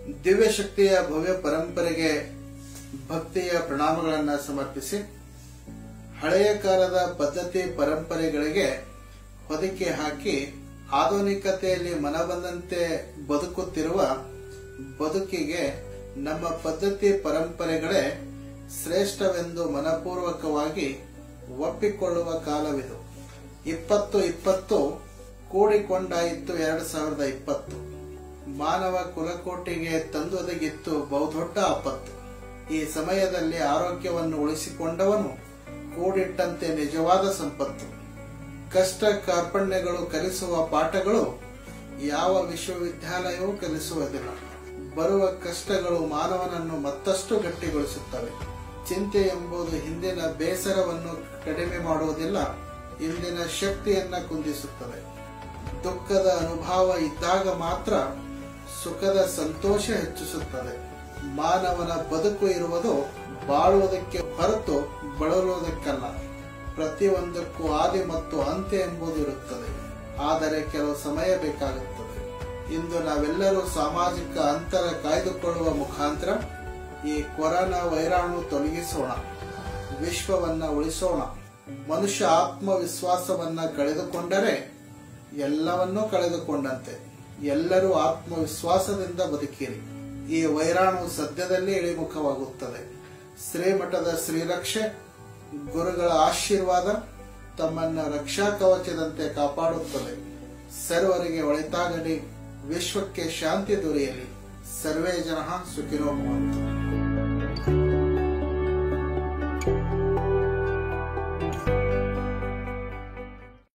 ದಿವ್ಯಶಕ್ತಿಯ ಭವ್ಯ ಪರಂಪರೆಗೆ ಭಕ್ತಿಯ ಪ್ರಣಾಮಗಳನ್ನು ಸಮರ್ಪಿಸಿ ಹಳೆಯ ಕಾಲದ ಪದ್ಧತಿ ಪರಂಪರೆಗಳಿಗೆ ಹೊದಿಕೆ ಹಾಕಿ ಆಧುನಿಕತೆಯಲ್ಲಿ ಮನಬಂದಂತೆ ಬದುಕುತ್ತಿರುವ ಬದುಕಿಗೆ ನಮ್ಮ ಪದ್ಧತಿ ಪರಂಪರೆಗಳೇ ಶ್ರೇಷ್ಠವೆಂದು ಮನಪೂರ್ವಕವಾಗಿ ಒಪ್ಪಿಕೊಳ್ಳುವ ಕಾಲವಿದು ಇಪ್ಪತ್ತು ಇಪ್ಪತ್ತು ಕೂಡಿಕೊಂಡಾಯಿತು ಎರಡು ಸಾವಿರದ ಇಪ್ಪತ್ತು ಮಾನವ ಕುಲಕೋಟಿಗೆ ತಂದೊದಗಿತ್ತು ಬಹುದೊಡ್ಡ ಆಪತ್ತು ಈ ಸಮಯದಲ್ಲಿ ಆರೋಗ್ಯವನ್ನು ಉಳಿಸಿಕೊಂಡವನು ಕೂಡಿಟ್ಟಂತೆ ನಿಜವಾದ ಸಂಪತ್ತು ಕಷ್ಟ ಕಾರ್ಪಣ್ಯಗಳು ಕಲಿಸುವ ಪಾಠಗಳು ಯಾವ ವಿಶ್ವವಿದ್ಯಾಲಯವೂ ಕಲಿಸುವುದಿಲ್ಲ ಬರುವ ಕಷ್ಟಗಳು ಮಾನವನನ್ನು ಮತ್ತಷ್ಟು ಗಟ್ಟಿಗೊಳಿಸುತ್ತವೆ ಚಿಂತೆ ಎಂಬುದು ಹಿಂದಿನ ಬೇಸರವನ್ನು ಕಡಿಮೆ ಮಾಡುವುದಿಲ್ಲ ಇಂದಿನ ಶಕ್ತಿಯನ್ನ ಕುಂದಿಸುತ್ತದೆ ದುಃಖದ ಅನುಭವ ಇದ್ದಾಗ ಮಾತ್ರ ಸುಖದ ಸಂತೋಷ ಹೆಚ್ಚಿಸುತ್ತದೆ ಮಾನವನ ಬದುಕು ಇರುವುದು ಬಾಳುವುದಕ್ಕೆ ಹೊರತು ಬಳಲುವುದಕ್ಕಲ್ಲ ಪ್ರತಿಯೊಂದಕ್ಕೂ ಆದಿ ಮತ್ತು ಅಂತ್ಯ ಎಂಬುದು ಇರುತ್ತದೆ ಆದರೆ ಕೆಲವು ಸಮಯ ಬೇಕಾಗುತ್ತದೆ ಇಂದು ನಾವೆಲ್ಲರೂ ಸಾಮಾಜಿಕ ಅಂತರ ಕಾಯ್ದುಕೊಳ್ಳುವ ಮುಖಾಂತರ ಈ ಕೊರೋನಾ ವೈರಾಣು ತೊಲಗಿಸೋಣ ವಿಶ್ವವನ್ನ ಉಳಿಸೋಣ ಮನುಷ್ಯ ಆತ್ಮವಿಶ್ವಾಸವನ್ನ ಕಳೆದುಕೊಂಡರೆ ಎಲ್ಲವನ್ನೂ ಕಳೆದುಕೊಂಡಂತೆ ಎಲ್ಲರೂ ಆತ್ಮವಿಶ್ವಾಸದಿಂದ ಬದುಕಿರಿ ಈ ವೈರಾಣು ಸದ್ಯದಲ್ಲೇ ಇಳಿಮುಖವಾಗುತ್ತದೆ ಶ್ರೀಮಠದ ಶ್ರೀರಕ್ಷೆ ಗುರುಗಳ ಆಶೀರ್ವಾದ ತಮ್ಮನ್ನ ರಕ್ಷಾ ಕವಚದಂತೆ ಕಾಪಾಡುತ್ತದೆ ಸರ್ವರಿಗೆ ಒಳಿತಾಗಲಿ ವಿಶ್ವಕ್ಕೆ ಶಾಂತಿ ದೊರೆಯಲಿ ಸರ್ವೇ ಜನ ಸುಖಿನೋ ಭವಂತು